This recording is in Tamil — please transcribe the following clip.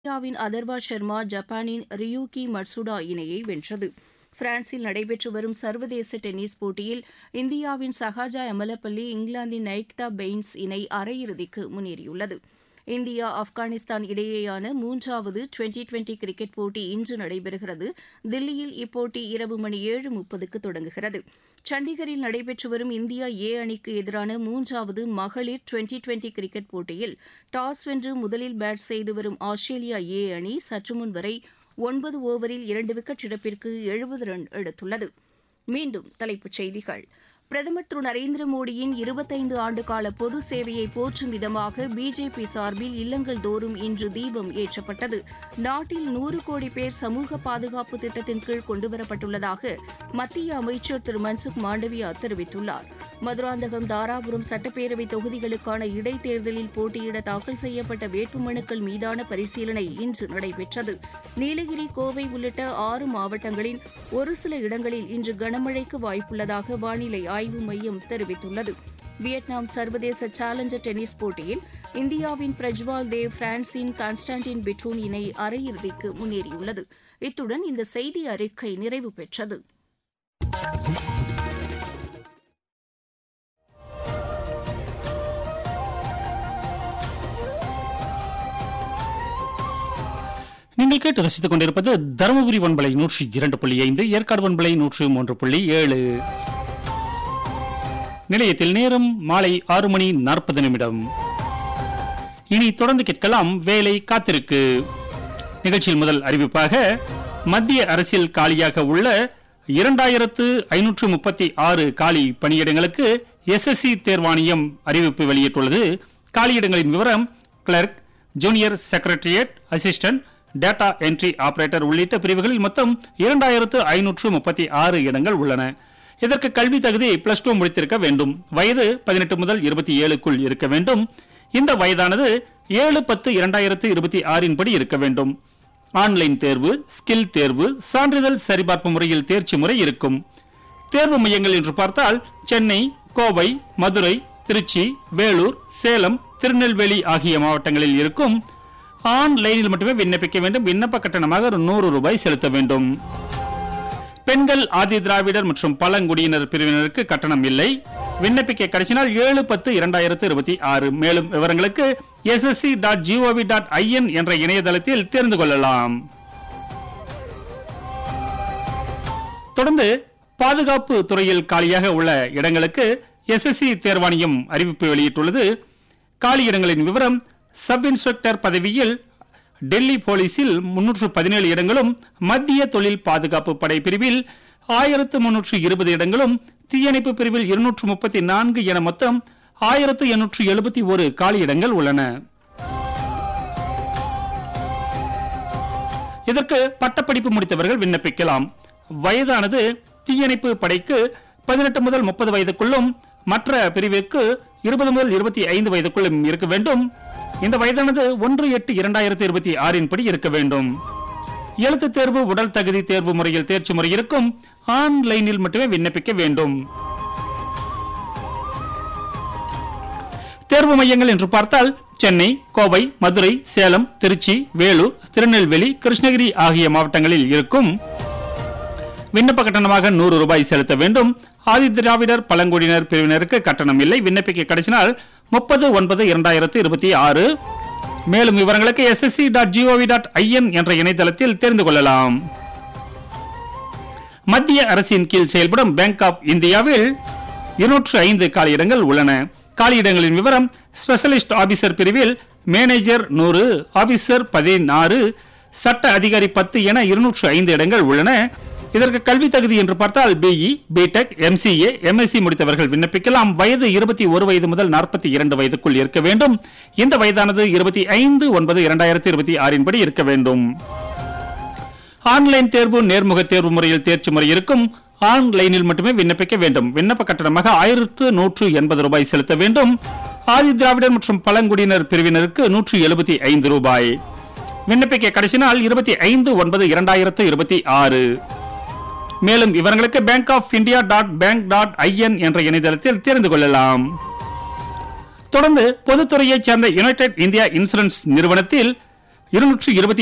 இந்தியாவின் அதர்வா சர்மா ஜப்பானின் ரியூகி மட்சுடா இணையை வென்றது பிரான்சில் நடைபெற்று வரும் சர்வதேச டென்னிஸ் போட்டியில் இந்தியாவின் சஹாஜா எமலப்பள்ளி இங்கிலாந்தின் நைக்தா பெயின்ஸ் இணை அரையிறுதிக்கு முன்னேறியுள்ளது இந்தியா ஆப்கானிஸ்தான் இடையேயான மூன்றாவது டுவெண்டி டுவெண்டி கிரிக்கெட் போட்டி இன்று நடைபெறுகிறது தில்லியில் இப்போட்டி இரவு மணி ஏழு முப்பதுக்கு தொடங்குகிறது சண்டிகரில் நடைபெற்று வரும் இந்தியா ஏ அணிக்கு எதிரான மூன்றாவது மகளிர் டுவெண்டி டுவெண்டி கிரிக்கெட் போட்டியில் டாஸ் வென்று முதலில் பேட் செய்து வரும் ஆஸ்திரேலியா ஏ அணி சற்றுமுன் வரை ஒன்பது ஓவரில் இரண்டு விக்கெட் இழப்பிற்கு எழுபது ரன் எடுத்துள்ளது மீண்டும் தலைப்புச் செய்திகள் பிரதமர் திரு நரேந்திர மோடியின் இருபத்தைந்து ஆண்டுகால பொது சேவையை போற்றும் விதமாக பிஜேபி சார்பில் இல்லங்கள் தோறும் இன்று தீபம் ஏற்றப்பட்டது நாட்டில் நூறு கோடி பேர் சமூக பாதுகாப்பு திட்டத்தின் கீழ் கொண்டுவரப்பட்டுள்ளதாக மத்திய அமைச்சர் திரு மன்சுக் மாண்டவியா தெரிவித்துள்ளார் மதுராந்தகம் தாராபுரம் சட்டப்பேரவை தொகுதிகளுக்கான இடைத்தேர்தலில் போட்டியிட தாக்கல் செய்யப்பட்ட வேட்புமனுக்கள் மீதான பரிசீலனை இன்று நடைபெற்றது நீலகிரி கோவை உள்ளிட்ட ஆறு மாவட்டங்களின் ஒரு சில இடங்களில் இன்று கனமழைக்கு வாய்ப்புள்ளதாக வானிலை ஆய்வு மையம் தெரிவித்துள்ளது வியட்நாம் சர்வதேச சேலஞ்சர் டென்னிஸ் போட்டியில் இந்தியாவின் பிரஜ்வால் தேவ் பிரான்சின் கான்ஸ்டான்டின் பிட்டூன் இணை அரையிறுதிக்கு முன்னேறியுள்ளது இத்துடன் இந்த செய்தி அறிக்கை நிறைவு பெற்றது நீங்கள் கேட்டு ரசித்துக் கொண்டிருப்பது தருமபுரி பண்பலை நூற்றி இரண்டு புள்ளி ஐந்து ஏற்காடு பண்பலை நூற்று மூன்று புள்ளி ஏழு நிலையத்தில் நேரம் மாலை ஆறு மணி நாற்பது நிமிடம் இனி தொடர்ந்து கேட்கலாம் வேலை காத்திருக்கு நிகழ்ச்சியில் முதல் அறிவிப்பாக மத்திய அரசில் காலியாக உள்ள இரண்டாயிரத்து ஐநூற்று முப்பத்தி ஆறு காலி பணியிடங்களுக்கு எஸ்எஸ்சி தேர்வாணையம் அறிவிப்பு வெளியிட்டுள்ளது காலியிடங்களின் விவரம் clerk junior secretariat assistant data entry operator உள்ளிட்ட பிரிவுகளில் மொத்தம் இரண்டாயிரத்து ஐநூற்று முப்பத்தி ஆறு இடங்கள் உள்ளன இதற்கு கல்வி தகுதி பிளஸ் டூ முடித்திருக்க வேண்டும் வயது பதினெட்டு முதல் இருபத்தி ஏழுக்குள் இருக்க வேண்டும் இந்த வயதானது ஏழு பத்து இரண்டாயிரத்து இருபத்தி ஆறின் படி இருக்க வேண்டும் ஆன்லைன் தேர்வு ஸ்கில் தேர்வு சான்றிதழ் சரிபார்ப்பு முறையில் தேர்ச்சி முறை இருக்கும் தேர்வு மையங்கள் என்று பார்த்தால் சென்னை கோவை மதுரை திருச்சி வேலூர் சேலம் திருநெல்வேலி ஆகிய மாவட்டங்களில் இருக்கும் ஆன்லைனில் மட்டுமே விண்ணப்பிக்க வேண்டும் விண்ணப்ப கட்டணமாக ஒரு நூறு ரூபாய் செலுத்த வேண்டும் பெண்கள் ஆதி திராவிடர் மற்றும் பழங்குடியினர் பிரிவினருக்கு கட்டணம் இல்லை விண்ணப்பிக்க கிடைச்சினால் ஏழு பத்து இரண்டாயிரத்து இருபத்தி ஆறு மேலும் விவரங்களுக்கு SSC dot GOV dot IN என்ற இணையதளத்தில் தெரிந்து கொள்ளலாம் தொடர்ந்து பாதுகாப்பு துறையில் காலியாக உள்ள இடங்களுக்கு எஸ்எஸ்சி தேர்வாணையம் அறிவிப்பு வெளியிட்டுள்ளது காலி இடங்களின் விவரம் சப் இன்ஸ்பெக்டர் பதவியில் டெல்லி போலீசில் முன்னூற்று பதினேழு இடங்களும் மத்திய தொழில் பாதுகாப்பு படை பிரிவில் ஆயிரத்து முன்னூற்று இருபது இடங்களும் தீயணைப்பு பிரிவில் இருநூற்று முப்பத்தி நான்கு என மொத்தம் ஆயிரத்து எண்ணூற்று எழுபத்தி ஒரு காலி இடங்கள் உள்ளன இதற்கு பட்டப்படிப்பு முடித்தவர்கள் விண்ணப்பிக்கலாம் வயதானது தீயணைப்பு படைக்கு பதினெட்டு முதல் முப்பது வயதுக்குள்ளும் மற்ற பிரிவிற்கு இருபது முதல் இருபத்தி ஐந்து வயதுக்குள்ளும் இருக்க வேண்டும் இந்த வயதானது ஒன்று எட்டு இரண்டாயிரத்தி இருபத்தி ஆறின் படி இருக்க வேண்டும் எழுத்து தேர்வு உடல் தகுதி தேர்வு முறையில் தேர்ச்சி முறை இருக்கும் ஆன்லைனில் மட்டுமே விண்ணப்பிக்க வேண்டும் தேர்வு மையங்கள் என்று பார்த்தால் சென்னை கோவை மதுரை சேலம் திருச்சி வேலூர் திருநெல்வேலி கிருஷ்ணகிரி ஆகிய மாவட்டங்களில் இருக்கும் விண்ணப்ப கட்டணமாக நூறு ரூபாய் செலுத்த வேண்டும் ஆதி திராவிடர் பழங்குடியினர் பிரிவினருக்கு கட்டணம் இல்லை விண்ணப்பிக்க கிடைச்சினால் முப்பது ஒன்பது இரண்டாயிரத்து இருபத்தி ஆறு மேலும் விவரங்களுக்கு SSC dot GOV dot IN என்ற இணையதளத்தில் தெரிந்து கொள்ளலாம் மத்திய அரசின் கீழ் செயல்படும் பேங்க் ஆப் இந்தியாவில் இருநூற்று ஐந்து காலியிடங்கள் உள்ளன காலியிடங்களின் விவரம் ஸ்பெஷலிஸ்ட் ஆபீசர் பிரிவில் மேனேஜர் நூறு ஆபீசர் பதினாறு சட்ட அதிகாரி பத்து என இருநூற்று ஐந்து இடங்கள் உள்ளன இதற்கு கல்வி தகுதி என்று பார்த்தால் பிஇ பிடெக் எம்சிஏ எம்எஸ்சி முடித்தவர்கள் விண்ணப்பிக்கலாம் வயது இருபத்தி ஒரு வயது முதல் நாற்பத்தி இரண்டு வயதுக்குள் இருக்க வேண்டும் இந்த வயதானது இருபத்தி ஐந்து ஒன்பது இரண்டாயிரத்தி இருபத்தி ஆறின் படி இருக்க வேண்டும் ஆன்லைன் தேர்வு நேர்முக தேர்வு முறையில் தேர்ச்சி முறை இருக்கும் ஆன்லைனில் மட்டுமே விண்ணப்பிக்க வேண்டும் விண்ணப்ப கட்டணமாக ஆயிரத்து நூற்று எண்பது ரூபாய் செலுத்த வேண்டும் ஆதி திராவிடர் மற்றும் பழங்குடியினர் பிரிவினருக்கு நூற்று எழுபத்தி ஐந்து ரூபாய் விண்ணப்பிக்க கடைசினால் இருபத்தி ஐந்து ஒன்பது இரண்டாயிரத்து இருபத்தி ஆறு மேலும் விவரங்களுக்கு bank of India dot bank dot IN என்ற இணையதளத்தில் தெரிந்து கொள்ளலாம் தொடர்ந்து பொதுத்துறையைச் சேர்ந்த யுனைடெட் இந்தியா இன்சூரன்ஸ் நிறுவனத்தில் இருநூற்று இருபத்தி